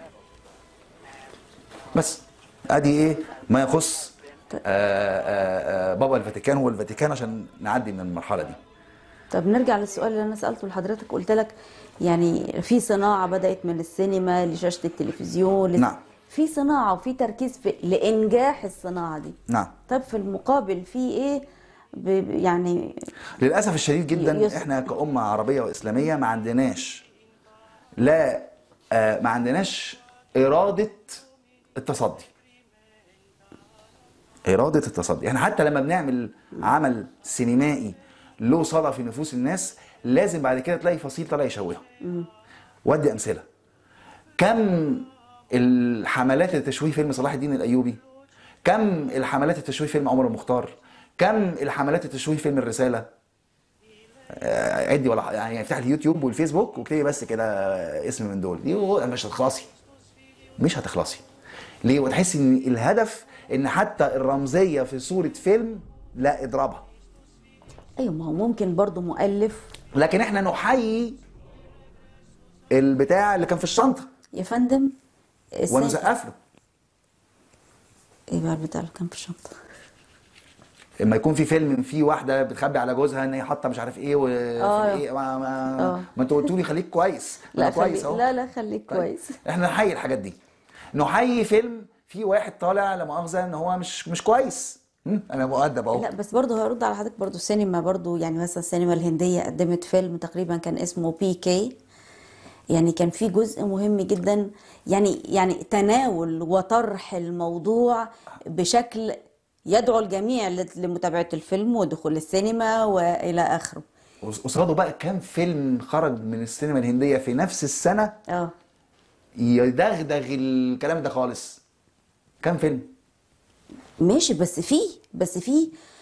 بس ادي ايه ما يخص آآ آآ بابا الفاتيكان والفاتيكان عشان نعدي من المرحله دي طب نرجع للسؤال اللي انا سالته لحضرتك قلت لك يعني في صناعه بدات من السينما لشاشه التلفزيون لس- نعم. في صناعه وفي تركيز في لانجاح الصناعه دي نعم طب في المقابل في ايه ب... ب- يعني للاسف الشديد جدا يس- احنا كأمة عربية وإسلامية ما عندناش لا آه، ما عندناش إرادة التصدي إرادة التصدي يعني حتى لما بنعمل عمل سينمائي له صدى في نفوس الناس لازم بعد كده تلاقي فصيل طالع يشوهه ودي أمثلة كم الحملات لتشويه فيلم صلاح الدين الأيوبي كم الحملات لتشويه فيلم عمر المختار كم الحملات لتشويه فيلم الرسالة آه، عدي ولا يعني افتح اليوتيوب والفيسبوك واكتبي بس كده اسم من دول دي هو- مش هتخلصي مش هتخلصي ليه وتحسي ان الهدف ان حتى الرمزيه في صوره فيلم لا اضربها ايوه ما هو ممكن برضو مؤلف لكن احنا نحيي البتاع اللي كان في الشنطه يا فندم السن- ونسقف له ايه بقى البتاع اللي كان في الشنطه اما يكون في فيلم فيه واحده بتخبي على جوزها ان هي حاطه مش عارف ايه وفي آه. ايه ما, ما, آه. ما انتوا قلتوا لي خليك كويس لا أنا كويس خلي... اهو لا لا خليك طيب. كويس احنا نحيي الحاجات دي نحيي فيلم في واحد طالع لا مؤاخذه ان هو مش مش كويس هم؟ انا مؤدب اهو لا بس برضه هرد على حضرتك برضه السينما برضه يعني مثلا السينما الهندية قدمت فيلم تقريبا كان اسمه بي كي يعني كان في جزء مهم جدا يعني يعني تناول وطرح الموضوع بشكل يدعو الجميع لت- لمتابعة الفيلم ودخول السينما وإلى آخره قصاده بقى كام فيلم خرج من السينما الهنديه في نفس السنه اه يدغدغ الكلام ده خالص كام فيلم ماشي بس في بس في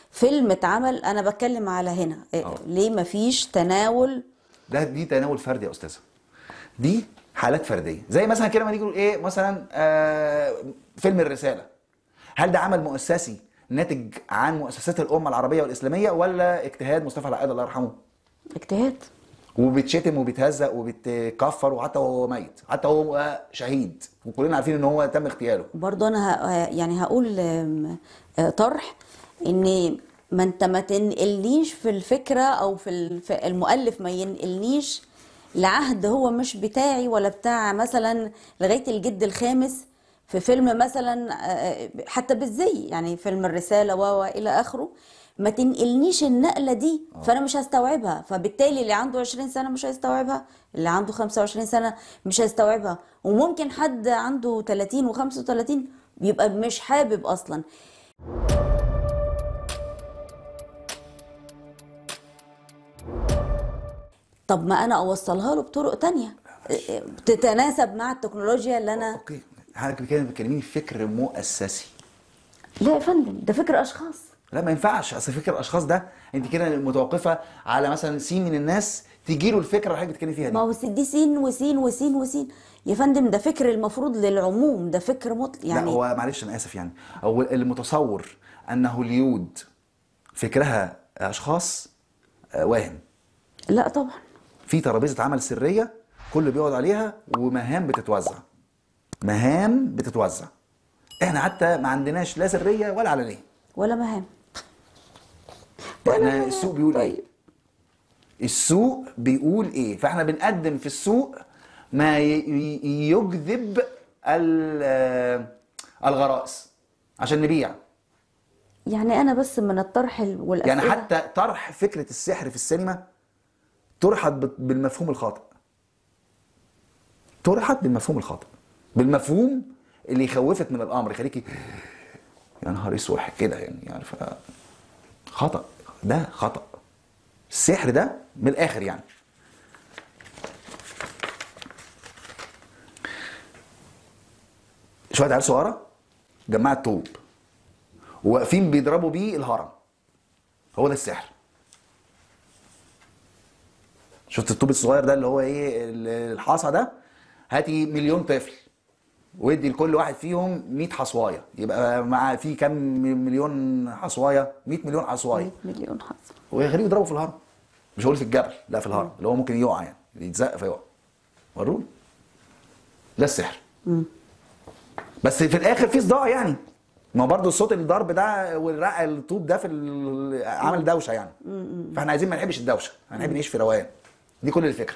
فيلم اتعمل انا بتكلم على هنا إيه، آه. ليه مفيش تناول ده دي تناول فردي يا استاذه دي حالات فرديه زي مثلا كده ما نيجي نقول ايه مثلا آه فيلم الرساله هل ده عمل مؤسسي ناتج عن مؤسسات الامه العربيه والاسلاميه ولا اجتهاد مصطفى العقاد الله يرحمه اجتهاد وبيتشتم وبيتهزق وبيتكفر وحتى وهو ميت حتى هو شهيد وكلنا عارفين ان هو تم اغتياله برضو انا ه... يعني هقول آم، آه، طرح ان ما انت ما تنقلنيش في الفكره او في الف... المؤلف ما ينقلنيش لعهد هو مش بتاعي ولا بتاع مثلا لغايه الجد الخامس في فيلم مثلا آه، حتى بالزي يعني فيلم الرساله و و الى اخره ما تنقلنيش النقله دي فانا مش هستوعبها فبالتالي اللي عنده 20 سنه مش هيستوعبها اللي عنده 25 سنه مش هيستوعبها وممكن حد عنده 30 و35 بيبقى مش حابب اصلا طب ما انا اوصلها له بطرق تانية تتناسب مع التكنولوجيا اللي انا اوكي حضرتك كده بتكلميني في فكر مؤسسي لا يا فندم ده فكر اشخاص لا ما ينفعش اصل فكر الاشخاص ده انت كده متوقفه على مثلا سين من الناس تجي له الفكره اللي حضرتك بتتكلمي فيها دي ما هو دي سين وسين وسين وسين يا فندم ده فكر المفروض للعموم ده فكر مطلق يعني يعني لا هو معلش انا اسف يعني هو المتصور ان هوليود فكرها اشخاص آه، واهم لا طبعا في ترابيزه عمل سريه كل بيقعد عليها ومهام بتتوزع مهام بتتوزع احنا حتى ما عندناش لا سريه ولا علنيه ولا مهام احنا السوق بيقول ايه طيب. السوق بيقول ايه فاحنا بنقدم في السوق ما ي- ي- يجذب ال- آه، الغرائز عشان نبيع يعني انا بس من الطرح ال- والاسئله يعني حتى طرح فكره السحر في السينما طرحت بت- بالمفهوم الخاطئ طرحت بالمفهوم الخاطئ بالمفهوم اللي يخوفك من الامر يخليكي يا نهار اسود كده يعني عارفه خطا ده خطا السحر ده من الاخر يعني شويه عيال صغيره جمعت طوب وواقفين بيضربوا بيه الهرم هو ده السحر شفت الطوب الصغير ده اللي هو ايه ال- الحصى ده هاتي مليون طفل وادي لكل واحد فيهم 100 حصوايه يبقى مع في كام مليون حصوايه 100 مليون حصوايه 100 مليون حظ ويخليه يضربه في الهرم مش هقول في الجبل لا في الهرم اللي هو ممكن يقع يعني يتزق فيقع وروني ده السحر بس في الاخر في صداع يعني ما هو برضه الصوت الضرب ده والرقع الطوب ده في ال- عمل دوشه يعني فاحنا عايزين ما نحبش الدوشه هنحب نعيش في روقان دي كل الفكره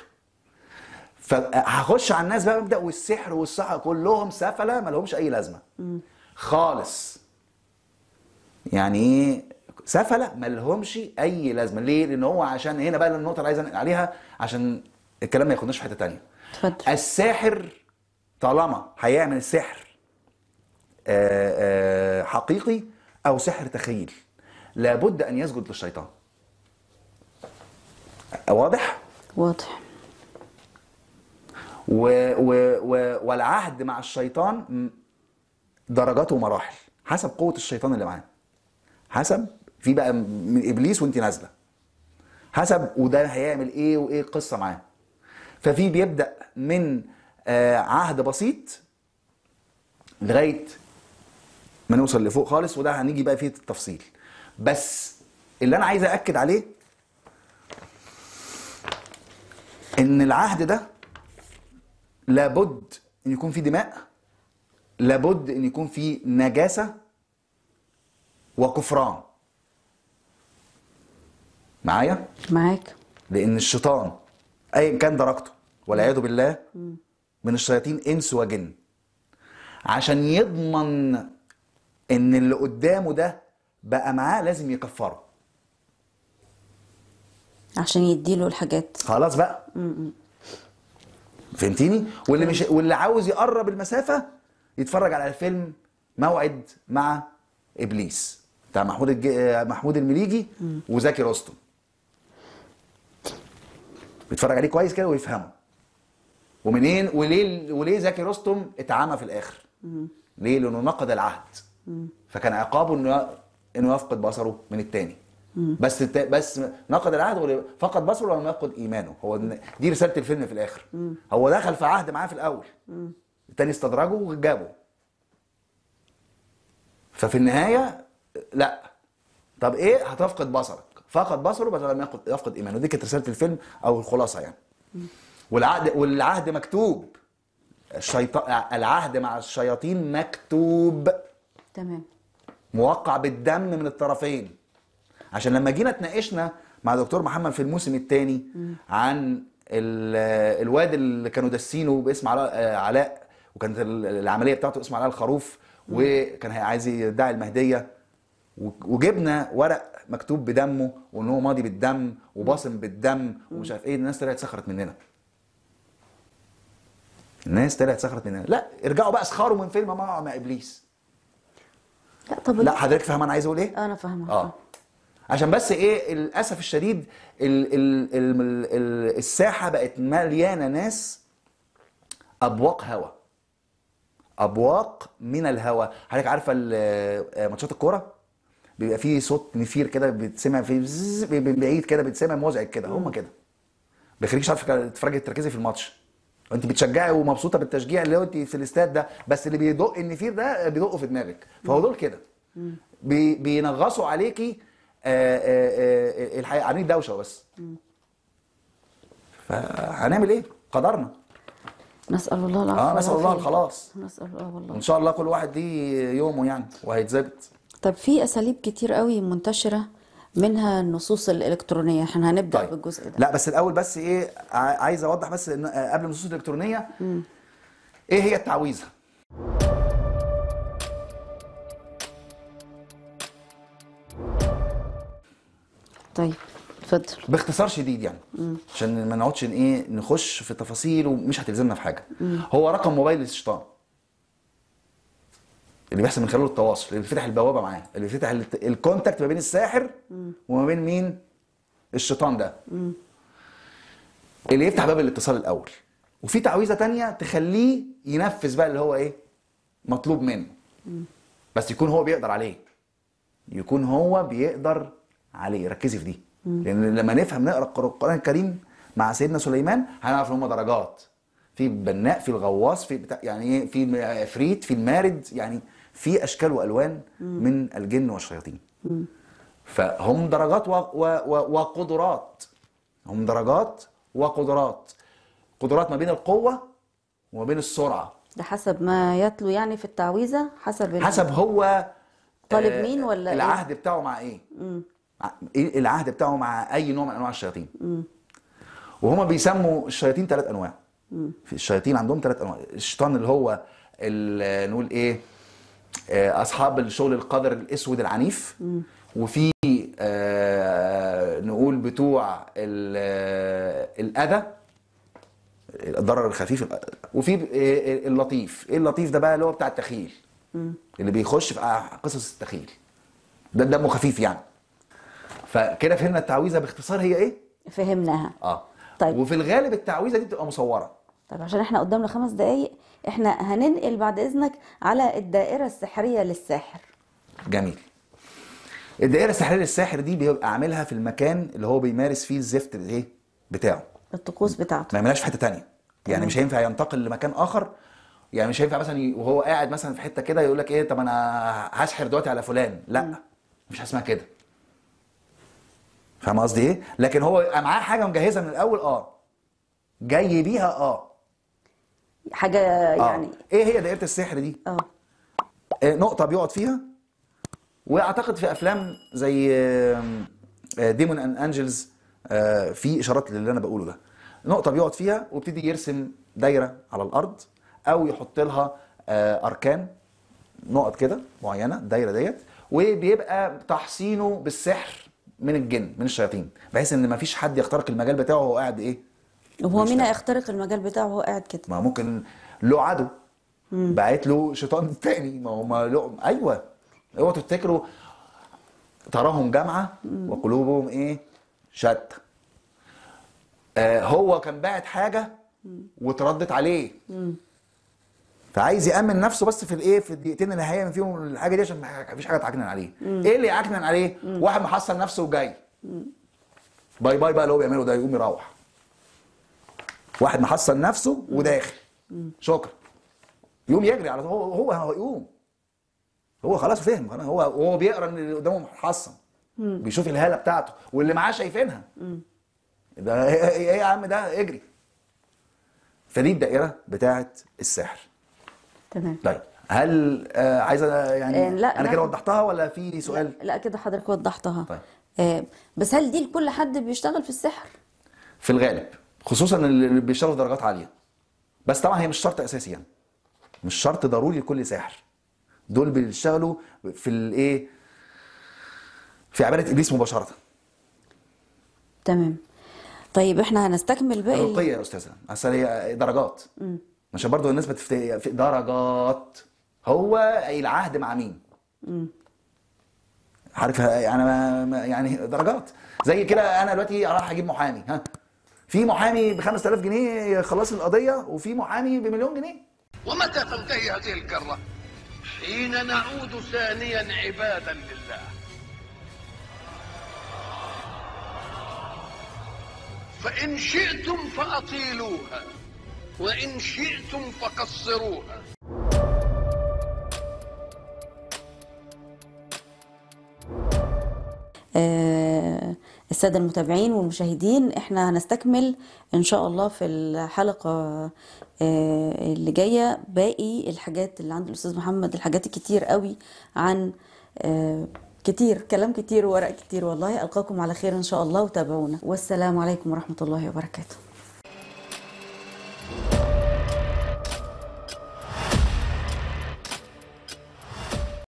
فهخش على الناس بقى مبدا والسحر والصحه كلهم سفله ما لهمش اي لازمه خالص يعني ايه سفله ما لهمش اي لازمه ليه لان هو عشان هنا بقى النقطه اللي عايز انقل عليها عشان الكلام ما ياخدناش في حته تانية اتفضل الساحر طالما هيعمل سحر آه، آه، حقيقي او سحر تخيل لابد ان يسجد للشيطان واضح واضح و و و والعهد مع الشيطان م- درجات ومراحل حسب قوة الشيطان اللي معاه حسب في بقى من ابليس وانت نازله حسب وده هيعمل ايه وايه القصه معاه ففي بيبدا من آه، عهد بسيط لغايه ما نوصل لفوق خالص وده هنيجي بقى فيه التفصيل بس اللي انا عايز اكد عليه ان العهد ده لابد ان يكون فيه دماء لابد ان يكون فيه نجاسه وكفران معايا معاك لان الشيطان ايا كان درجته والعياذ بالله من الشياطين انس وجن عشان يضمن ان اللي قدامه ده بقى معاه لازم يكفره عشان يديله الحاجات خلاص بقى فهمتيني واللي مش واللي عاوز يقرب المسافه يتفرج على الفيلم موعد مع ابليس بتاع محمود الج... محمود المليجي وزكي رستم بيتفرج عليه كويس كده ويفهمه ومنين وليه وليه زكي رستم اتعمى في الاخر ليه لانه نقض العهد فكان عقابه انه انه يفقد بصره من التاني بس الت... بس نقض العهد ولا فقد بصره ولا يفقد ايمانه هو دي رساله الفيلم في الاخر هو دخل في عهد معاه في الاول التاني استدرجه وجابه ففي النهايه لا طب ايه هتفقد بصرك فقد بصره بس لم يفقد يفقد ايمانه دي كانت رساله الفيلم او الخلاصه يعني والعهد والعهد مكتوب الشيطان العهد مع الشياطين مكتوب تمام موقع بالدم من الطرفين عشان لما جينا اتناقشنا مع دكتور محمد في الموسم الثاني عن ال- الواد اللي كانوا داسينه باسم علاء علاء وكانت ال- العمليه بتاعته اسم علاء الخروف وكان هي- عايز يدعي المهديه و- وجبنا ورق مكتوب بدمه وان هو ماضي بالدم وباصم بالدم ومش عارف ايه الناس طلعت سخرت مننا الناس طلعت سخرت مننا لا ارجعوا بقى اسخروا من فيلم مع مع ابليس لا طب لا حضرتك فاهم انا عايز اقول ايه انا فاهمه اه عشان بس ايه للاسف الشديد ال ال ال ال الساحه بقت مليانه ناس ابواق هوا ابواق من الهوا حضرتك عارفه ال- ماتشات الكوره بيبقى فيه صوت نفير كده بيتسمع في بزز- من بعيد كده بيتسمع مزعج كده هم كده بيخليكش عارفه تتفرجي تركزي في الماتش انت بتشجعي ومبسوطه بالتشجيع اللي هو انت في الاستاد ده بس اللي بيدق النفير ده بيدقه في دماغك فهو دول كده بي بينغصوا عليكي آه، آه، آه، الحقيقه عاملين دوشه بس فهنعمل ايه؟ قدرنا نسال الله العفو اه نسال الله والعافية. الخلاص نسال الله والله وان شاء الله كل واحد ليه يومه يعني وهيتظبط طب في اساليب كتير قوي منتشره منها النصوص الالكترونيه احنا هنبدا طيب بالجزء ده لا بس الاول بس ايه ع- عايز اوضح بس ان آه، قبل النصوص الالكترونيه ايه هي التعويذه؟ طيب اتفضل باختصار شديد يعني عشان ما نقعدش ن- ايه نخش في تفاصيل ومش هتلزمنا في حاجه هو رقم موبايل الشيطان اللي بيحصل من خلاله التواصل اللي بيفتح البوابه معاه اللي بيفتح الت- الكونتاكت ما بين الساحر وما بين مين الشيطان ده اللي يفتح باب الاتصال الاول وفي تعويذه تانية تخليه ينفذ بقى اللي هو ايه مطلوب منه بس يكون هو بيقدر عليه يكون هو بيقدر عليه ركزي في دي لان لما نفهم نقرا القر- القران الكريم مع سيدنا سليمان هنعرف ان هم درجات في بناء في الغواص في بتاع يعني ايه في عفريت في المارد يعني في اشكال والوان من الجن والشياطين فهم درجات و و و وقدرات هم درجات وقدرات قدرات ما بين القوه وما بين السرعه ده حسب ما يتلو يعني في التعويذه حسب ال- حسب هو طالب آه، مين ولا إيه؟ العهد بتاعه مع ايه ع- ايه العهد بتاعه مع اي نوع من انواع الشياطين وهما بيسموا الشياطين ثلاث انواع في الشياطين عندهم ثلاث انواع الشيطان اللي هو ال- نقول ايه آه، اصحاب الشغل القدر الاسود العنيف وفي آه، نقول بتوع ال- آه، الاذى الضرر الخفيف وفي آه، اللطيف ايه اللطيف ده بقى اللي هو بتاع التخيل اللي بيخش في قصص التخيل ده دمه خفيف يعني فكده فهمنا التعويذه باختصار هي ايه فهمناها اه طيب. وفي الغالب التعويذه دي بتبقى مصوره طيب عشان احنا قدامنا خمس دقايق احنا هننقل بعد اذنك على الدائره السحريه للساحر جميل الدائره السحريه للساحر دي بيبقى عاملها في المكان اللي هو بيمارس فيه الزفت الايه بتاعه الطقوس بتاعته ما يعملهاش في حته تانية يعني مش هينفع ينتقل لمكان اخر يعني مش هينفع مثلا ي- وهو قاعد مثلا في حته كده يقول لك ايه طب انا هسحر دلوقتي على فلان لا مش اسمها كده فاهم قصدي ايه لكن هو يبقى معاه حاجه مجهزه من الاول اه جاي بيها اه حاجه اه يعني ايه هي دائره السحر دي اه آه، نقطة بيقعد فيها واعتقد في افلام زي ديمون اند انجلز في اشارات للي انا بقوله ده نقطة بيقعد فيها ويبتدي يرسم دايرة على الارض او يحط لها آه، اركان نقط كده معينة الدايرة ديت وبيبقى تحصينه بالسحر من الجن من الشياطين بحيث ان مفيش حد يخترق المجال بتاعه وهو قاعد ايه وهو مش مين فاهم. هيخترق المجال بتاعه وهو قاعد كده ما ممكن له عدو بعت له شيطان تاني ما هو ما له ايوه اوعوا تفتكروا تراهم جامعه وقلوبهم ايه شتى آه هو كان باعت حاجه واتردت عليه فعايز يامن نفسه بس في الايه في الدقيقتين اللي هيعمل فيهم الحاجه دي عشان ما فيش حاجه تعكنن عليه ايه اللي يعكنن عليه واحد محصل نفسه وجاي باي باي بقى اللي هو بيعمله ده يقوم يروح واحد محصل نفسه وداخل شكرا يقوم يجري على طول هو هو هو يقوم هو خلاص فهم خلاص هو هو بيقرا ان اللي قدامه محصن بيشوف الهاله بتاعته واللي معاه شايفينها ده ايه إيه- إيه يا عم ده اجري فدي الدائره بتاعت السحر تمام طيب هل آه عايزه يعني آه، لا، انا كده ناخد- وضحتها ولا في سؤال لا كده حضرتك وضحتها طيب. آه بس هل دي لكل حد بيشتغل في السحر في الغالب خصوصا اللي بيشتغلوا في درجات عاليه بس طبعا هي مش شرط اساسي يعني مش شرط ضروري لكل ساحر دول بيشتغلوا في الايه في عباده ابليس مباشره تمام طيب احنا هنستكمل باقي ال- الرقيه يا استاذه اصل هي درجات عشان برضو الناس بتفت... في درجات هو العهد مع مين عارف يعني ما... ما- يعني درجات زي كده انا دلوقتي راح اجيب محامي ها في محامي ب 5000 جنيه يخلص لي القضيه وفي محامي بمليون جنيه ومتى تنتهي هذه الكرة؟ حين نعود ثانيا عبادا لله فإن شئتم فأطيلوها وإن شئتم فقصروها آه، السادة المتابعين والمشاهدين احنا هنستكمل ان شاء الله في الحلقة آه، اللي جاية باقي الحاجات اللي عند الأستاذ محمد الحاجات الكتير قوي عن آه، كتير كلام كتير وورق كتير والله ألقاكم على خير إن شاء الله وتابعونا والسلام عليكم ورحمة الله وبركاته